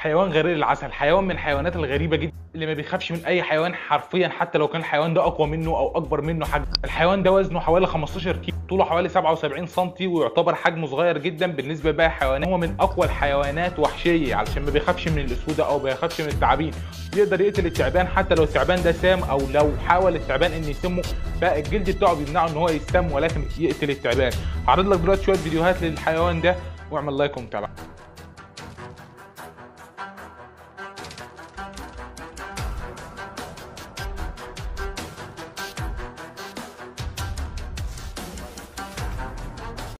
حيوان غرير العسل حيوان من الحيوانات الغريبه جدا اللي ما بيخافش من اي حيوان حرفيا حتى لو كان الحيوان ده اقوى منه او اكبر منه حجم الحيوان ده وزنه حوالي 15 كيلو طوله حوالي 77 سم ويعتبر حجمه صغير جدا بالنسبه لباقي الحيوانات هو من اقوى الحيوانات وحشيه علشان ما بيخافش من الاسوده او ما بيخافش من التعابين يقدر يقتل التعبان حتى لو التعبان ده سام او لو حاول التعبان ان يسمه فالجلد بتاعه بيمنعه ان هو يسم ولكن يقتل التعبان هعرض لك دلوقتي شويه فيديوهات للحيوان ده واعمل لايك ومتابعه